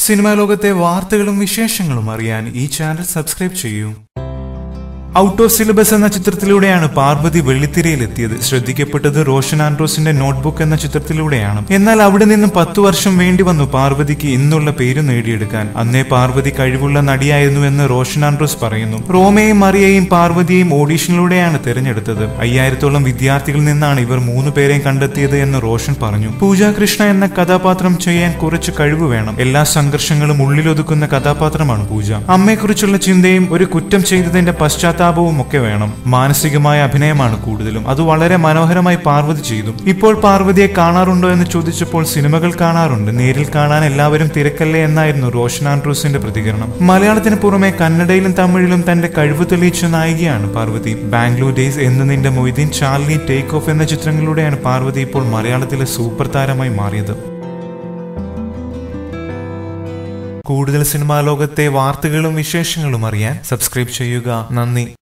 cinema ലോകത്തെ വാർത്തകളും വിശേഷങ്ങളും അറിയാൻ ഈ ചാനൽ സബ്സ്ക്രൈബ് ചെയ്യൂ ഔട്ട് ഓഫ് സിലബസ് എന്ന ചിത്രത്തിലൂടെയാണ് പാർവതി വെള്ളിത്തിരയിലെത്തിയത് ശ്രദ്ധിക്കപ്പെട്ടത് റോഷൻ ആൻഡ്രോസിന്റെ നോട്ട്ബുക്ക് എന്ന ചിത്രത്തിലൂടെയാണ് എന്നാൽ അവിടെ നിന്നും പത്തു വർഷം വേണ്ടി വന്നു പാർവതിക്ക് ഇന്നുള്ള പേര് നേടിയെടുക്കാൻ അന്നേ പാർവതി കഴിവുള്ള നടിയായിരുന്നു എന്ന് റോഷൻ ആൻഡ്രോസ് പറയുന്നു റോമയെയും മറിയയും പാർവതിയെയും ഓഡീഷനിലൂടെയാണ് തിരഞ്ഞെടുത്തത് അയ്യായിരത്തോളം വിദ്യാർത്ഥികളിൽ നിന്നാണ് ഇവർ മൂന്ന് പേരെയും കണ്ടെത്തിയത് എന്ന് റോഷൻ പറഞ്ഞു പൂജ കൃഷ്ണ എന്ന കഥാപാത്രം ചെയ്യാൻ കുറച്ച് കഴിവ് വേണം എല്ലാ സംഘർഷങ്ങളും ഉള്ളിലൊതുക്കുന്ന കഥാപാത്രമാണ് പൂജ അമ്മയെക്കുറിച്ചുള്ള ചിന്തയും ഒരു കുറ്റം ചെയ്തതിന്റെ പശ്ചാത്താപവും ഒക്കെ വേണം മാനസികമായ അഭിനയമാണ് കൂടുതലും അത് വളരെ മനോഹരമായി പാർവതി ചെയ്തു ഇപ്പോൾ പാർവതിയെ കാണാറുണ്ടോ എന്ന് ചോദിച്ചപ്പോൾ സിനിമകൾ കാണാറുണ്ട് നേരിൽ കാണാൻ എല്ലാവരും തിരക്കല്ലേ എന്നായിരുന്നു റോഷൻ ആൻഡ്രൂസിന്റെ പ്രതികരണം മലയാളത്തിന് പുറമെ കന്നഡയിലും തമിഴിലും തന്റെ കഴിവ് തെളിയിച്ച നായികയാണ് പാർവതി ബാംഗ്ലൂർ ഡേയ്സ് എന്ന് നിന്റെ മൊയ്തീൻ ചാർലി ടേക്ക് ഓഫ് എന്ന ചിത്രങ്ങളിലൂടെയാണ് പാർവതി ഇപ്പോൾ മലയാളത്തിലെ സൂപ്പർ താരമായി മാറിയത് കൂടുതൽ സിനിമാ ലോകത്തെ വാർത്തകളും വിശേഷങ്ങളും അറിയാൻ സബ്സ്ക്രൈബ് ചെയ്യുക നന്ദി